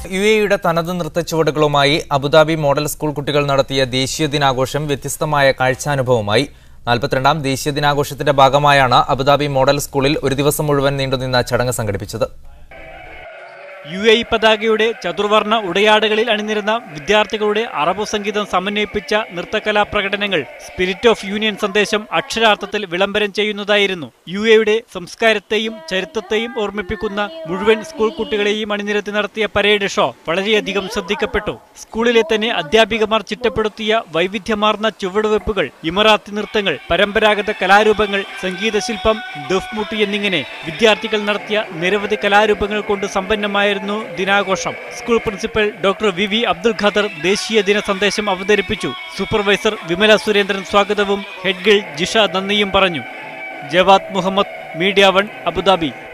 U എയുടെ തനത് നൃത്തച്ചുവടുകളുമായി Abu Dhabi model school കുട്ടികൾ നടത്തിയ ദേശീയ ദിനാഘോഷം വ്യത്യസ്തമായ കാഴ്ചാനുഭവമായി നാൽപ്പത്തിരണ്ടാം ദേശീയ ദിനാഘോഷത്തിന്റെ ഭാഗമായാണ് അബുദാബി മോഡൽ സ്കൂളിൽ ഒരു ദിവസം മുഴുവൻ നീണ്ടുനിന്ന ചടങ്ങ് സംഘടിപ്പിച്ചത് യു എ ഇ പതാകയുടെ ചതുർവർണ്ണ ഉടയാടകളിൽ അണിനിരുന്ന വിദ്യാർത്ഥികളുടെ അറബു സംഗീതം സമന്വയിപ്പിച്ച നൃത്തകലാ പ്രകടനങ്ങൾ സ്പിരിറ്റ് ഓഫ് യൂണിയൻ സന്ദേശം അക്ഷരാർത്ഥത്തിൽ വിളംബരം ചെയ്യുന്നതായിരുന്നു യു എയുടെ സംസ്കാരത്തെയും ചരിത്രത്തെയും ഓർമ്മിപ്പിക്കുന്ന മുഴുവൻ സ്കൂൾ കുട്ടികളെയും അണിനിരത്തി നടത്തിയ പരേഡ് ഷോ വളരെയധികം ശ്രദ്ധിക്കപ്പെട്ടു സ്കൂളിലെ തന്നെ അധ്യാപികമാർ ചിട്ടപ്പെടുത്തിയ വൈവിധ്യമാർന്ന ചുവടുവെപ്പുകൾ ഇമറാത്തി നൃത്തങ്ങൾ പരമ്പരാഗത കലാരൂപങ്ങൾ സംഗീതശില്പം ദഫ്മുട്ടി എന്നിങ്ങനെ വിദ്യാർത്ഥികൾ നടത്തിയ നിരവധി കലാരൂപങ്ങൾ കൊണ്ട് സമ്പന്നമായിരുന്നു ദിനാഘോഷം school principal doctor V V Abdul Khader ദേശീയ ദിന സന്ദേശം അവതരിപ്പിച്ചു സൂപ്പർവൈസർ വിമല സുരേന്ദ്രൻ സ്വാഗതവും ഹെഡ് ഗേൾ ജിഷ നന്ദിയും പറഞ്ഞു Jawad Muhammad media one Abu Dhabi